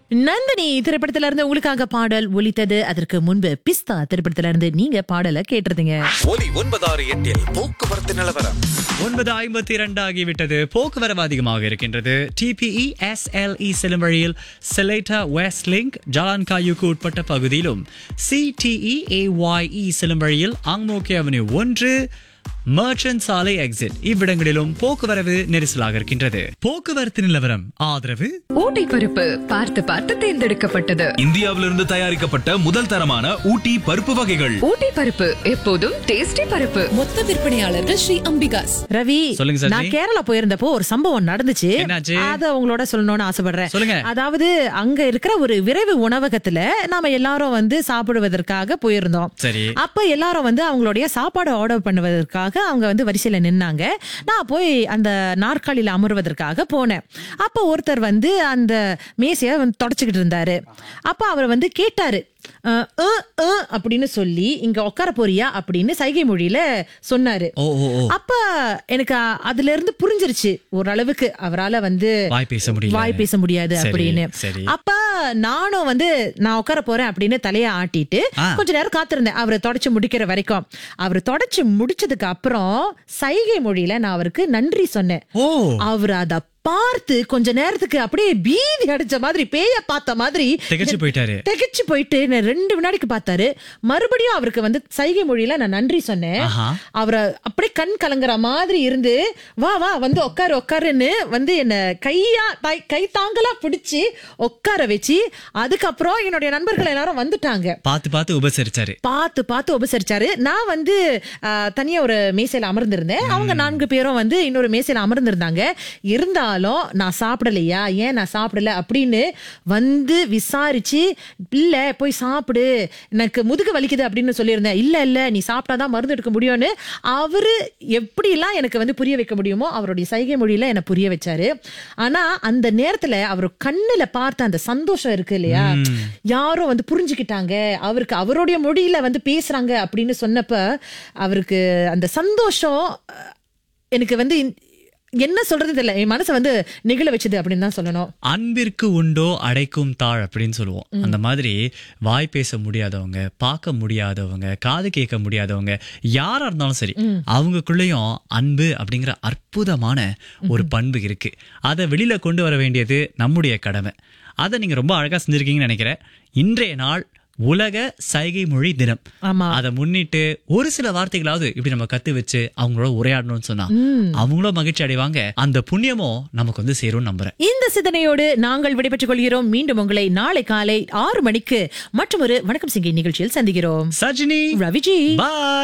நந்தினி திரைப்படத்துல இருந்து உங்களுக்காக பாடல் ஒலித்தது அதற்கு முன்பு பிஸ்தா திரைப்படத்துல இருந்து நீங்க பாடலை கேட்டிருந்தீங்க ஒலி ஒன்பதாறு எட்டில் போக்குவரத்து நிலவரம் ஒன்பது ஐம்பத்தி இரண்டு ஆகிவிட்டது போக்குவரவு அதிகமாக இருக்கின்றது டிபிஇ எஸ்எல்இ செல்லும் வழியில் செலேட்டா வெஸ்ட் லிங்க் ஜலான் காயுக்கு உட்பட்ட பகுதியிலும் சிடிஇ ஏஒய்இ செல்லும் வழியில் ஆங்மோக்கி அவென்யூ ஒன்று மர்ச்சன்ட் சாலை எக்ஸிட் இவ்விடங்களிலும் போக்குவரவு நெரிசலாக இருக்கின்றது போக்குவரத்து நிலவரம் ஆதரவு ஊட்டி பருப்பு பார்த்து பார்த்து தேர்ந்தெடுக்கப்பட்டது இந்தியாவிலிருந்து தயாரிக்கப்பட்ட முதல் தரமான ஊட்டி பருப்பு வகைகள் ஊட்டி பருப்பு எப்போதும் டேஸ்டி பருப்பு மொத்த விற்பனையாளர்கள் ஸ்ரீ அம்பிகாஸ் ரவி சொல்லுங்க சஜினி. நான் கேரளா போயிருந்தப்போ ஒரு சம்பவம் நடந்துச்சு என்னாச்சு? அத உங்களோட சொல்லணும்னு ஆசைப்படுறேன் சொல்லுங்க. அதாவது அங்க இருக்கிற ஒரு விரைவு உணவகத்துல நாம எல்லாரும் வந்து சாப்பிடுவதற்காக போயிருந்தோம் சரி. அப்ப எல்லாரும் வந்து அவங்களுடைய சாப்பாடு ஆர்டர் பண்ணுவதற்காக அவங்க வந்து வரிசையில நின்னாங்க நான் போய் அந்த நாற்காலியில அமர்வதற்காக போனேன் அப்ப ஒருத்தர் வந்து அந்த மேசைய வந்து தொடச்சுக்கிட்டு இருந்தாரு அப்ப அவர் வந்து கேட்டாரு அஹ், அஹ், அஹ் அப்படின்னு சொல்லி இங்க உட்கார போறியா அப்படின்னு சைகை மொழியில சொன்னாரு ஓ ஓ ஓ அப்ப எனக்கு அ- அதுல இருந்து புரிஞ்சிருச்சு ஓரளவுக்கு அவரால வந்து வாய் பேச முடியல. வாய் பேச முடியாது சரி, அப்படின்னு சரி. அப்ப நானும் வந்து நான் உட்கார போறேன் அப்படின்னு தலைய ஆட்டிட்டு ஆ. கொஞ்ச நேரம் காத்திருந்தேன் அவரை தொடச்சு முடிக்கிற வரைக்கும் அவர் தொடச்சு முடிச்சதுக்கு அப்புறம் சைகை மொழியில நான் அவருக்கு நன்றி சொன்னேன் ஓ அவர் அத பார்த்து கொஞ்ச நேரத்துக்கு அப்படியே பீதி அடிச்ச மாதிரி பேய பார்த்த மாதிரி திகைச்சு போயிட்டாரு. திகைச்சு போயிட்டு நான் ரெண்டு வினாடிக்கு பார்த்தாரு மறுபடியும் அவருக்கு வந்து சைகை மொழியில நான் நன்றி சொன்னேன் ஆஹா. அவரை அப்படியே கண் கலங்குற மாதிரி இருந்து வா வா வந்து உட்காரு உட்காருன்னு வந்து என்ன கையா தாய்- கை தாங்கலா பிடிச்சு உட்கார வச்சு அதுக்கப்புறம் என்னுடைய நண்பர்கள் எல்லாரும் வந்துட்டாங்க பார்த்து பார்த்து உபசரிச்சாரு பார்த்து பார்த்து உபசரிச்சாரு நான் வந்து ஆ, தனியா ஒரு மேசையில அமர்ந்திருந்தேன் அவங்க நான்கு பேரும் வந்து இன்னொரு மேசையில அமர்ந்திருந்தாங்க இருந்தாலும் நான் சாப்பிடலையா ஏன் நான் சாப்பிடல அப்படின்னு வந்து விசாரிச்சு இல்ல போய் சாப்பிடு எனக்கு முதுகு வலிக்குது அப்படின்னு சொல்லியிருந்தேன் இல்ல இல்ல நீ சாப்பிட்டாதான் மருந்து எடுக்க முடியும்னு அவரு எப்படிலாம் எனக்கு வந்து புரிய வைக்க முடியுமோ அவருடைய சைகை மொழியில என்ன புரிய வச்சாரு ஆனா அந்த நேரத்துல அவர் கண்ணுல பார்த்த அந்த சந்தோஷம் இருக்கு இல்லையா யாரும் வந்து புரிஞ்சுக்கிட்டாங்க அவருக்கு அவருடைய மொழியில வந்து பேசுறாங்க அப்படின்னு சொன்னப்ப அவருக்கு அந்த சந்தோஷம் அஹ், எனக்கு வந்து இந்த- என்ன சொல்றது தெரியல என் மனசை வந்து நிகழ வச்சது அப்படின்னு தான் சொல்லணும் அன்பிற்கு உண்டோ அடைக்கும் தாழ் அப்படின்னு சொல்லுவோம் அந்த மாதிரி வாய் பேச முடியாதவங்க பார்க்க முடியாதவங்க காது கேட்க முடியாதவங்க யாரா இருந்தாலும் சரி அவங்களுக்குள்ளேயும் அன்பு அப்படிங்கிற அற்புதமான ஒரு பண்பு இருக்கு அதை வெளியில கொண்டு வர வேண்டியது நம்முடைய கடமை அதை நீங்க ரொம்ப அழகா செஞ்சிருக்கீங்கன்னு நினைக்கிறேன் இன்றைய நாள் உலக சைகை மொழி தினம் ஆமா. அதை முன்னிட்டு ஒரு சில வார்த்தைகளாவது இப்படி நம்ம கத்து வச்சு அவங்களோட உரையாடணும்னு சொன்னா அவங்களும் மகிழ்ச்சி அடைவாங்க அந்த புண்ணியமும் நமக்கு வந்து சேரும்னு நம்புறேன் இந்த சிந்தனையோடு நாங்கள் விடைபெற்றுக் கொள்கிறோம் மீண்டும் உங்களை நாளை காலை ஆறு மணிக்கு மற்றொரு வணக்கம் சிங்கி நிகழ்ச்சியில் சந்திக்கிறோம் சஜினி ரவிஜி பாய்